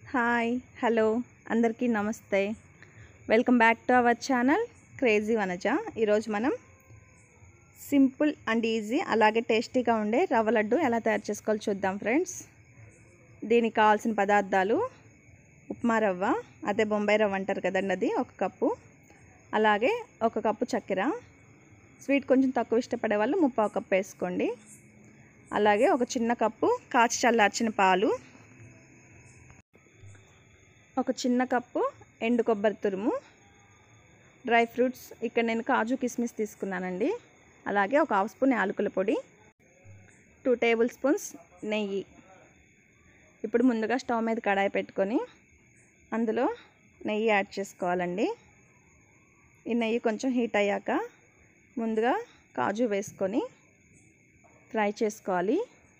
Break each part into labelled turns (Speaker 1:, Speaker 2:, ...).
Speaker 1: hi hello అందరికీ నమస్తే welcome back to our channel crazy Vanaja ఈరోజు మనం సింపుల్ అండ్ ఈజీ అలాగే టేస్టీగా ఉండే రవ్వ లడ్డు ఎలా తయారు చేసుకోవాలో చూద్దాం ఫ్రెండ్స్ దీనికి కావాల్సిన పదార్థాలు ఉప్మా రవ్వ అదే బొంబాయి రవ్వ అంటారు కదండి అది ఒక కప్పు అలాగే ఒక కప్పు చక్కెర స్వీట్ కొంచెం తక్కువ ఇష్టపడే వాళ్ళు ముప్పావు కప్పు వేసుకోండి అలాగే ఒక చిన్న కప్పు కాచి చల్లార్చిన పాలు ఒక చిన్న కప్పు ఎండు కొబ్బరి తురుము డ్రై ఫ్రూట్స్ ఇక్కడ నేను కాజు కిస్మిస్ తీసుకున్నానండి అలాగే ఒక హాఫ్ స్పూన్ యాలకుల పొడి టూ టేబుల్ స్పూన్స్ నెయ్యి ఇప్పుడు ముందుగా స్టవ్ మీద కడాయి పెట్టుకొని అందులో నెయ్యి యాడ్ చేసుకోవాలండి ఈ నెయ్యి కొంచెం హీట్ అయ్యాక ముందుగా కాజు వేసుకొని ఫ్రై చేసుకోవాలి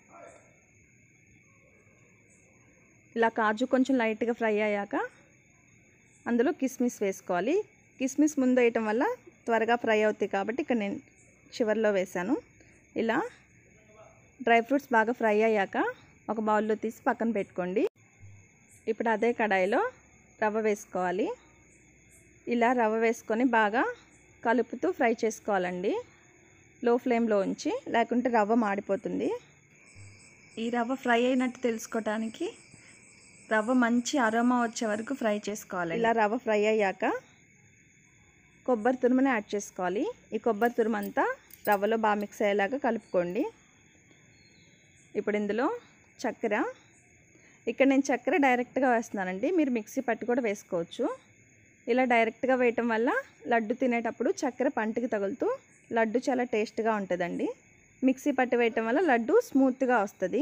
Speaker 1: ఇలా కాజు కొంచెం లైట్గా ఫ్రై అయ్యాక అందులో కిస్మిస్ వేసుకోవాలి కిస్మిస్ ముందు వేయటం వల్ల త్వరగా ఫ్రై అవుతాయి కాబట్టి ఇక్కడ నేను చివరిలో వేసాను ఇలా డ్రై ఫ్రూట్స్ బాగా ఫ్రై అయ్యాక ఒక బౌల్లో తీసి పక్కన పెట్టుకోండి ఇప్పుడు అదే కడాయిలో రవ్వ వేసుకోవాలి ఇలా రవ్వ వేసుకొని బాగా కలుపుతూ ఫ్రై చేసుకోవాలండి లో ఫ్లేమ్లో ఉంచి లేకుంటే రవ్వ మాడిపోతుంది ఈ రవ్వ ఫ్రై అయినట్టు తెలుసుకోవటానికి రవ్వ మంచి అరోమా వచ్చే వరకు ఫ్రై చేసుకోవాలి ఇలా రవ్వ ఫ్రై అయ్యాక కొబ్బరి తురుముని యాడ్ చేసుకోవాలి ఈ కొబ్బరి తురుము అంతా రవ్వలో బాగా మిక్స్ అయ్యేలాగా కలుపుకోండి ఇప్పుడు ఇందులో చక్కెర ఇక్కడ నేను చక్కెర డైరెక్ట్గా వేస్తున్నానండి మీరు మిక్సీ పట్టి కూడా వేసుకోవచ్చు ఇలా డైరెక్ట్గా వేయటం వల్ల లడ్డు తినేటప్పుడు చక్కెర పంటికి తగులుతూ లడ్డు చాలా టేస్ట్గా ఉంటుందండి మిక్సీ పట్టి వేయటం వల్ల లడ్డు స్మూత్గా వస్తుంది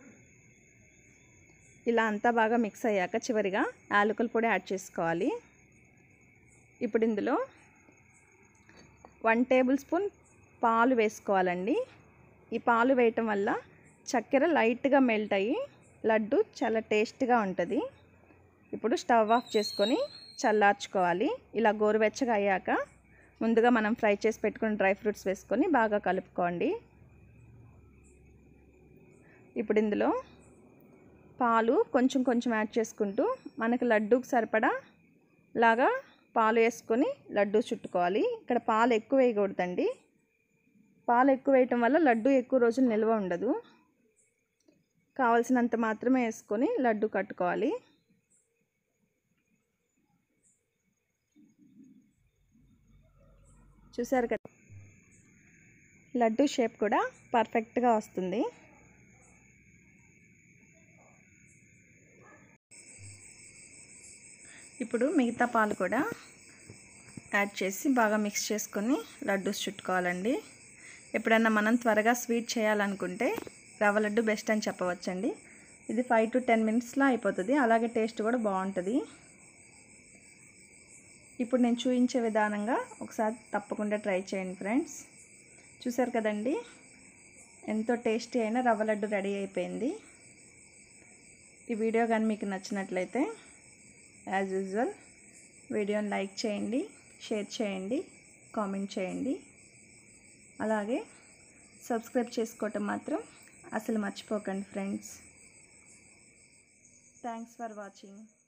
Speaker 1: ఇలా అంతా బాగా మిక్స్ అయ్యాక చివరిగా యాలకుల పొడి యాడ్ చేసుకోవాలి ఇప్పుడు ఇందులో వన్ టేబుల్ స్పూన్ పాలు వేసుకోవాలండి ఈ పాలు వేయటం వల్ల చక్కెర లైట్గా మెల్ట్ అయ్యి లడ్డు చాలా టేస్ట్గా ఉంటుంది ఇప్పుడు స్టవ్ ఆఫ్ చేసుకొని చల్లార్చుకోవాలి ఇలా గోరువెచ్చగా అయ్యాక ముందుగా మనం ఫ్రై చేసి పెట్టుకున్న డ్రై ఫ్రూట్స్ వేసుకొని బాగా కలుపుకోండి ఇప్పుడు ఇందులో పాలు కొంచెం కొంచెం యాడ్ చేసుకుంటూ మనకు లడ్డూకి సరిపడా లాగా పాలు వేసుకొని లడ్డు చుట్టుకోవాలి ఇక్కడ పాలు ఎక్కువ వేయకూడదండి పాలు ఎక్కువ వేయటం వల్ల లడ్డు ఎక్కువ రోజులు నిల్వ ఉండదు కావలసినంత మాత్రమే వేసుకొని లడ్డు కట్టుకోవాలి చూసారు కదా లడ్డు షేప్ కూడా పర్ఫెక్ట్గా వస్తుంది ఇప్పుడు మిగతా పాలు కూడా యాడ్ చేసి బాగా మిక్స్ చేసుకొని లడ్డూస్ చుట్టుకోవాలండి ఎప్పుడన్నా మనం త్వరగా స్వీట్ చేయాలనుకుంటే రవ్వ లడ్డు బెస్ట్ అని చెప్పవచ్చండి ఇది ఫైవ్ టు టెన్ మినిట్స్లో అయిపోతుంది అలాగే టేస్ట్ కూడా బాగుంటుంది ఇప్పుడు నేను చూపించే విధానంగా ఒకసారి తప్పకుండా ట్రై చేయండి ఫ్రెండ్స్ చూసారు కదండి ఎంతో టేస్టీ అయిన రవ్వ లడ్డు రెడీ అయిపోయింది ఈ వీడియో కానీ మీకు నచ్చినట్లయితే యాజ్ యూజువల్ వీడియోని లైక్ చేయండి షేర్ చేయండి కామెంట్ చేయండి అలాగే సబ్స్క్రైబ్ చేసుకోవటం మాత్రం అసలు మర్చిపోకండి ఫ్రెండ్స్ థ్యాంక్స్ ఫర్ వాచింగ్